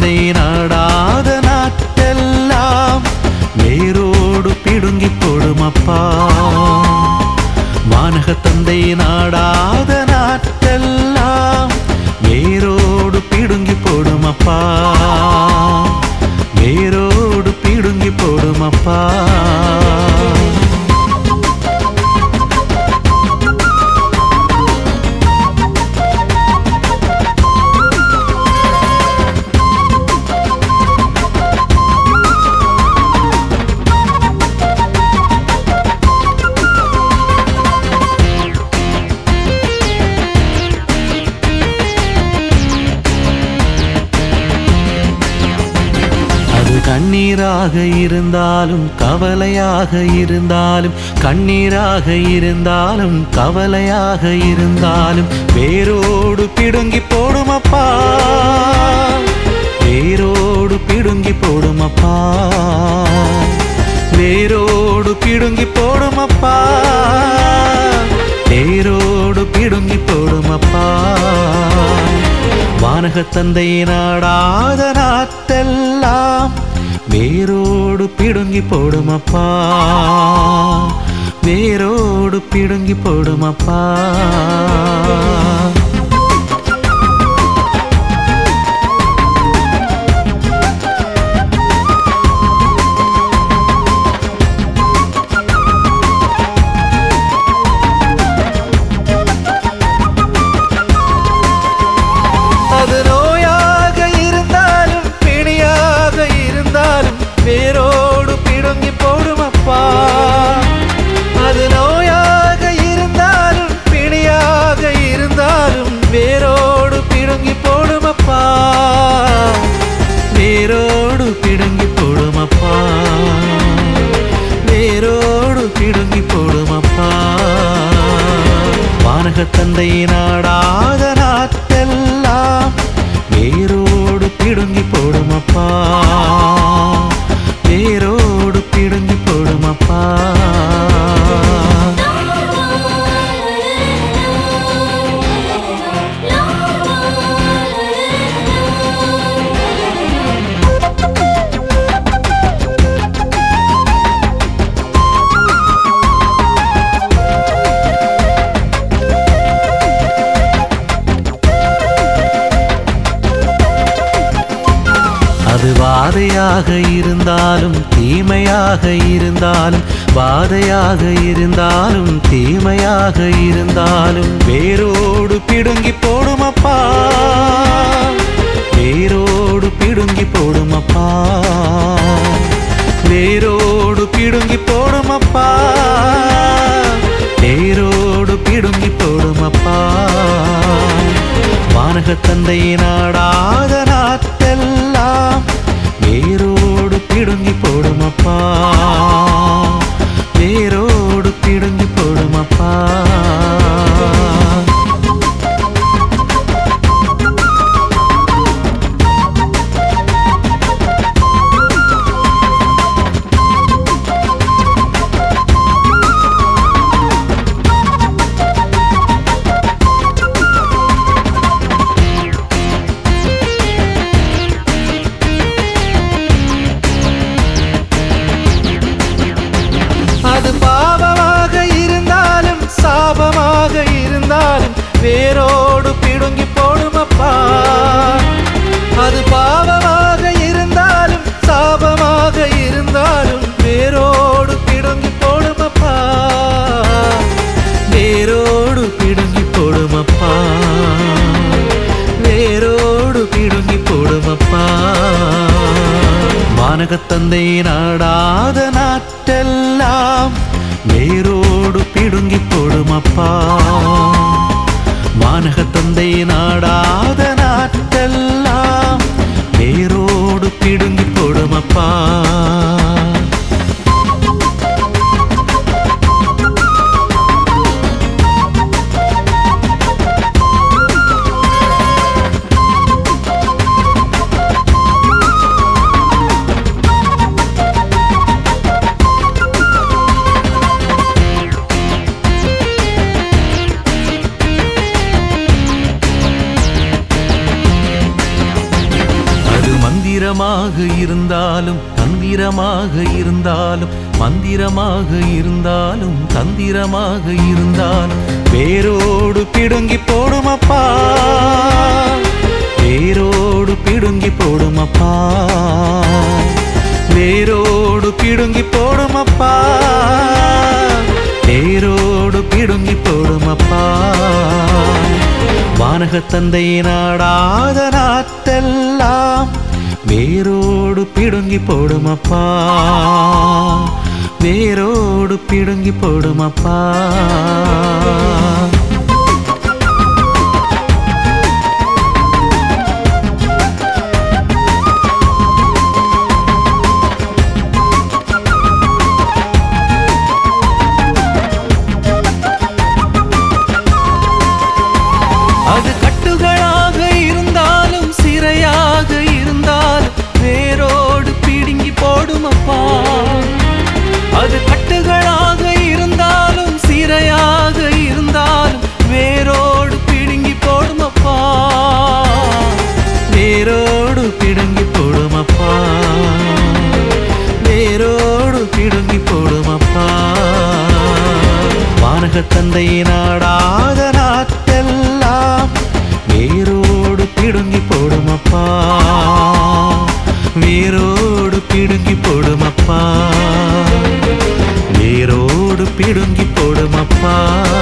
தந்தை நாடாத நாட்டெல்லாம் வேரோடு பிடுங்கி போடுமப்பா வானக தந்தை நாடாத நாட்டெல்லாம் வேரோடு பிடுங்கி போடுமப்பா வேரோடு பிடுங்கி போடுமப்பா அது கண்ணீராக இருந்தாலும் கவலையாக இருந்தாலும் கண்ணீராக இருந்தாலும் கவலையாக இருந்தாலும் வேரோடு பிடுங்கி போடுமப்பா வேரோடு பிடுங்கி போடுமப்பா வேரோடு பிடுங்கி போடுமப்பா வேரோடு பிடுங்கி போடுமப்பா வானக தந்தை நாடாத நாட்டெல்லாம் வேரோடு பிடுங்கி போடுமப்பா வேரோடு பிடுங்கி போடுமப்பா அது நோயாக இருந்தாலும் பிணியாக இருந்தாலும் வேரோடு பிடுங்கி போடுமப்பா அது நோயாக இருந்தாலும் பிணியாக இருந்தாலும் வேரோடு பிடுங்கி போடுமப்பா வேரோடு பிடுங்கி போடுமப்பா வேரோடு பிடுங்கி போடுமப்பா வானக தந்தை நாடாத நாட்டெல்லாம் வேரோடு பிடுங்கி போடுமப்பா வேரோடு பிடுங்கி போடுமப்பா அது வாதையாக இருந்தாலும் தீமையாக இருந்தாலும் வாதையாக இருந்தாலும் தீமையாக இருந்தாலும் வேரோடு பிடுங்கி போடுமப்பா வேரோடு பிடுங்கி போடுமப்பா வேரோடு பிடுங்கி போடுமப்பா வேரோடு பிடுங்கி போடுமப்பா வானக தந்தை நாடாத நாட்டெல்லாம் வேரோடு பிடுங்கி போடுமப்பா வேரோடு பிடுங்கி போடுமப்பா அது பாவமாக இருந்தாலும் சாபமாக இருந்தாலும் வேரோடு பிடுங்கி போடுமப்பா அது பாவமாக இருந்தாலும் சாபமாக இருந்தாலும் வேரோடு பிடுங்கி போடுமப்பா வேரோடு பிடுங்கி போடுமப்பா வேரோடு பிடுங்கி போடுமப்பா வானகத்தந்தை நாடாத நாட்டெல்லாம் வேரோடு பிடுங்கி போடுமப்பா வானகத்தந்தை நாடாத நாட்டெல்லாம் வேரோடு பிடுங்கி போடுமப்பா மந்திரமாக இருந்தாலும் தந்திரமாக இருந்தாலும் மந்திரமாக இருந்தாலும் தந்திரமாக இருந்தாலும் வேரோடு பிடுங்கி போடுமப்பா வேரோடு பிடுங்கி போடுமப்பா வேரோடு பிடுங்கி போடுமப்பா வேரோடு பிடுங்கி போடுமப்பா வானக தந்தை நாடாத நாட்டெல்லாம் வேரோடு பிடுங்கி போடுமப்பா வேரோடு பிடுங்கி போடுமப்பா அது கட்டுகளாக இருந்தாலும் சிறையாக இருந்தாலும் வேரோடு பிடுங்கி போடுமப்பா அது கட்டுகளாக இருந்தாலும் சிறையாக இருந்தாலும் வேரோடு பிடுங்கி போடுமப்பா வேரோடு பிடுங்கி போடுமப்பா வேரோடு பிடுங்கி போடுமப்பா வானக தந்தை நாடாத நாட்டெல்லாம் வேரோடு பிடுங்கி போடுமப்பா வேரோடு பிடுங்கி போடுமப்பா வேரோடு பிடுங்கி போடுமப்பா